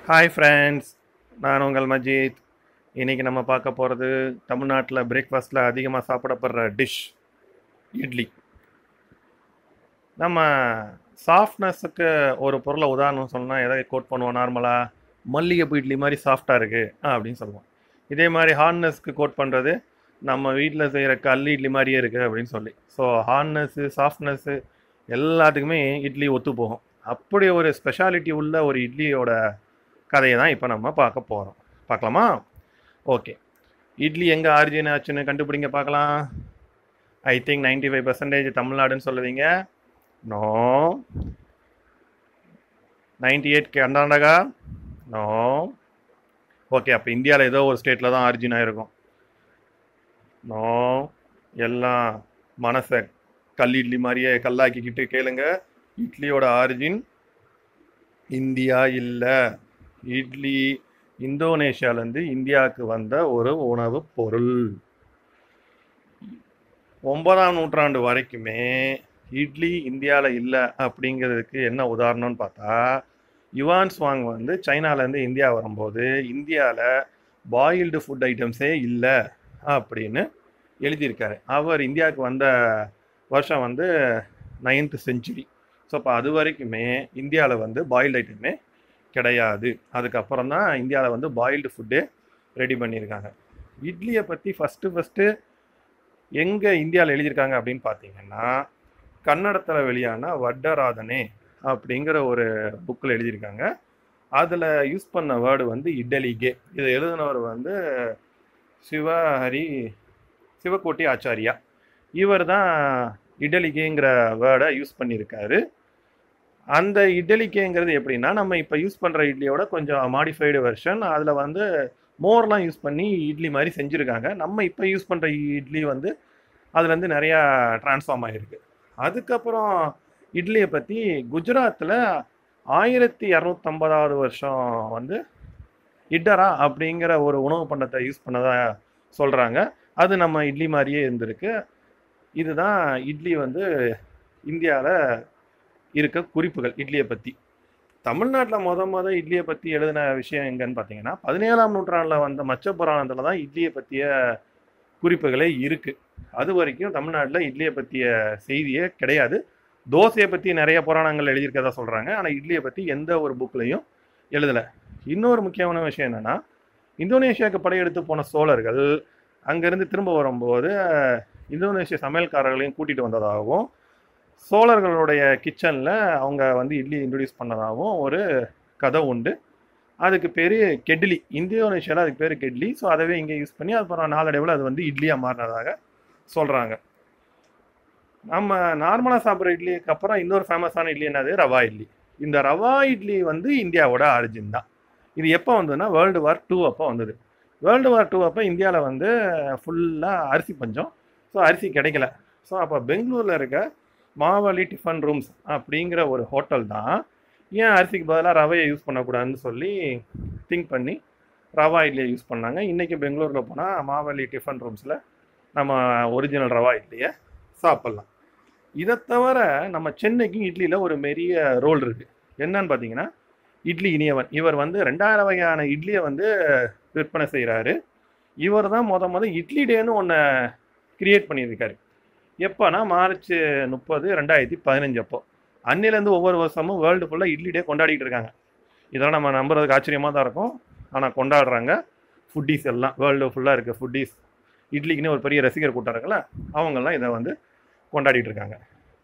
hi friends நான் உங்கள் மஜீத் இன்றைக்கி நம்ம பார்க்க போகிறது தமிழ்நாட்டில் பிரேக்ஃபாஸ்ட்டில் அதிகமாக சாப்பிடப்படுற டிஷ் இட்லி நம்ம சாஃப்ட்னஸுக்கு ஒரு பொருளை உதாரணம் சொன்னால் எதை கோட் பண்ணுவோம் நார்மலாக மல்லிகைப்பூ இட்லி மாதிரி சாஃப்டாக இருக்குது அப்படின்னு சொல்லுவோம் இதே மாதிரி ஹார்ட்னஸ்க்கு கோட் பண்ணுறது நம்ம வீட்டில் செய்கிற கல் இட்லி மாதிரியே இருக்குது அப்படின்னு சொல்லி ஸோ ஹார்ட்னஸ்ஸு சாஃப்ட்னஸ்ஸு எல்லாத்துக்குமே இட்லி ஒத்து போகும் அப்படி ஒரு ஸ்பெஷாலிட்டி உள்ள ஒரு இட்லியோட கதையை தான் இப்போ நம்ம பார்க்க போகிறோம் பார்க்கலாமா ஓகே இட்லி எங்கே ஆரிஜின் ஆச்சுன்னு கண்டுபிடிங்க பார்க்கலாம் I think ninety five percentage தமிழ்நாடுன்னு சொல்லுவீங்க no ninety eight Karnataka no okay அப்போ இந்தியாவில் ஏதோ ஒரு ஸ்டேட்டில் தான் ஆரிஜின் ஆகிருக்கும் நோ எல்லாம் மனசை கல் இட்லி மாதிரியே கல்லாக்கிக்கிட்டு கேளுங்க இட்லியோட ஆரிஜின் இந்தியா இல்லை இட்லி இந்தோனேஷியாலேருந்து இந்தியாவுக்கு வந்த ஒரு உணவுப் பொருள் ஒன்பதாம் நூற்றாண்டு வரைக்குமே இட்லி இந்தியாவில் இல்லை அப்படிங்கிறதுக்கு என்ன உதாரணம்னு பார்த்தா யுவான் ஸ்வாங் வந்து சைனாலேருந்து இந்தியா வரும்போது இந்தியாவில் பாயில்டு ஃபுட் ஐட்டம்ஸே இல்லை அப்படின்னு எழுதியிருக்காரு அவர் இந்தியாவுக்கு வந்த வருஷம் வந்து நைன்த்து செஞ்சுரி ஸோ அப்போ அது வரைக்குமே இந்தியாவில் வந்து பாயில்டு ஐட்டமே கிடையாது அதுக்கப்புறம் தான் இந்தியாவில் வந்து பாயில்டு ஃபுட்டே ரெடி பண்ணியிருக்காங்க இட்லியை பற்றி ஃபஸ்ட்டு ஃபஸ்ட்டு எங்கே இந்தியாவில் எழுதியிருக்காங்க அப்படின்னு பார்த்தீங்கன்னா கன்னடத்தில் வெளியான வட்டராதனே அப்படிங்கிற ஒரு புக்கில் எழுதியிருக்காங்க அதில் யூஸ் பண்ண வேர்டு வந்து இட்டலிகே இதை எழுதினவர் வந்து சிவஹரி சிவகோட்டி ஆச்சாரியா இவர் தான் இட்டலிகேங்கிற வேர்டை யூஸ் பண்ணியிருக்காரு அந்த இட்லிக்கேங்கிறது எப்படின்னா நம்ம இப்போ யூஸ் பண்ணுற இட்லியோட கொஞ்சம் மாடிஃபைடு வெர்ஷன் அதில் வந்து மோர்லாம் யூஸ் பண்ணி இட்லி மாதிரி செஞ்சுருக்காங்க நம்ம இப்போ யூஸ் பண்ணுற இட்லி வந்து அதுலேருந்து நிறையா ட்ரான்ஸ்ஃபார்ம் ஆகிருக்கு அதுக்கப்புறம் இட்லியை பற்றி குஜராத்தில் ஆயிரத்தி இரநூத்தம்பதாவது வருஷம் வந்து இட்டரா அப்படிங்கிற ஒரு உணவு பண்டத்தை யூஸ் பண்ணதா சொல்கிறாங்க அது நம்ம இட்லி மாதிரியே இருந்திருக்கு இதுதான் இட்லி வந்து இந்தியாவில் இருக்க குறிப்புகள் இட்லியை பற்றி தமிழ்நாட்டில் மொத மொத இட்லியை பற்றி எழுதின விஷயம் எங்கன்னு பார்த்தீங்கன்னா பதினேழாம் நூற்றாண்டில் வந்த மச்ச புராணத்தில் தான் இட்லியை பற்றிய குறிப்புகளே இருக்குது அது வரைக்கும் தமிழ்நாட்டில் இட்லியை பற்றிய செய்தியே கிடையாது தோசையை பற்றி நிறைய புராணங்கள் எழுதியிருக்கதா சொல்கிறாங்க ஆனால் இட்லியை பற்றி எந்த ஒரு புக்லையும் எழுதலை இன்னொரு முக்கியமான விஷயம் என்னென்னா இந்தோனேஷியாவுக்கு படையெடுத்து போன சோழர்கள் அங்கேருந்து திரும்ப வரும்போது இந்தோனேஷிய சமையல்காரர்களையும் கூட்டிகிட்டு வந்ததாகவும் சோழர்களுடைய கிச்சனில் அவங்க வந்து இட்லி இன்ட்ரடியூஸ் பண்ணதாகவும் ஒரு கதை உண்டு அதுக்கு பேர் கெட்லி இந்தோனேஷியாவில் அதுக்கு பேர் கெட்லி ஸோ அதவே இங்கே யூஸ் பண்ணி அப்புறம் நாளடைவில் அது வந்து இட்லியாக மாறினதாக சொல்கிறாங்க நம்ம நார்மலாக சாப்பிட்ற இட்லிக்கு அப்புறம் இன்னொரு ஃபேமஸான இட்லி என்னது ரவா இட்லி இந்த ரவா இட்லி வந்து இந்தியாவோட ஆரிஜின் தான் இது எப்போ வந்ததுன்னா வேர்ல்டு வார் டூ அப்போ வந்தது வேர்ல்டு வார் டூ அப்போ இந்தியாவில் வந்து ஃபுல்லாக அரிசி பஞ்சம் ஸோ அரிசி கிடைக்கல ஸோ அப்போ பெங்களூரில் இருக்க மாவலி டிஃபன் ரூம்ஸ் அப்படிங்கிற ஒரு ஹோட்டல் தான் ஏன் அரிசிக்கு பதிலாக ரவையை யூஸ் பண்ணக்கூடாதுன்னு சொல்லி திங்க் பண்ணி ரவா இட்லியை யூஸ் பண்ணாங்க இன்றைக்கி பெங்களூரில் போனால் மாவலி டிஃபன் ரூம்ஸில் நம்ம ஒரிஜினல் ரவா இட்லியை சாப்பிட்லாம் இதை தவிர நம்ம சென்னைக்கும் இட்லியில் ஒரு பெரிய ரோல் இருக்குது என்னன்னு பார்த்தீங்கன்னா இட்லி இனியவன் இவர் வந்து ரெண்டாயிரம் வகையான இட்லியை வந்து விற்பனை செய்கிறாரு இவர் தான் மொத மொதல் இட்லி டேன்னு ஒன்று கிரியேட் பண்ணியிருக்காரு எப்போனா மார்ச் முப்பது ரெண்டாயிரத்தி பதினஞ்சு அப்போ அன்னிலேருந்து ஒவ்வொரு வருஷமும் வேர்ல்டு ஃபுல்லாக இட்லி டே கொண்டாடிட்டு இருக்காங்க இதெல்லாம் நம்ம நம்புறதுக்கு ஆச்சரியமாக தான் இருக்கும் ஆனால் கொண்டாடுறாங்க ஃபுட்டீஸ் எல்லாம் வேர்ல்டு ஃபுல்லாக இருக்க ஃபுட்டீஸ் இட்லிக்குன்னு ஒரு பெரிய ரசிகர் கூட்டம் இருக்குல்ல அவங்கெல்லாம் இதை வந்து கொண்டாடிட்டு இருக்காங்க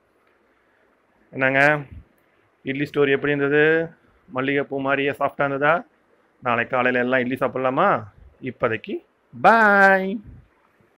என்னங்க இட்லி ஸ்டோரி எப்படி இருந்தது மல்லிகைப்பூ மாதிரியே சாஃப்டாக இருந்ததா நாளைக்கு காலையில் எல்லாம் இட்லி சாப்பிட்லாமா இப்போதைக்கு பாய்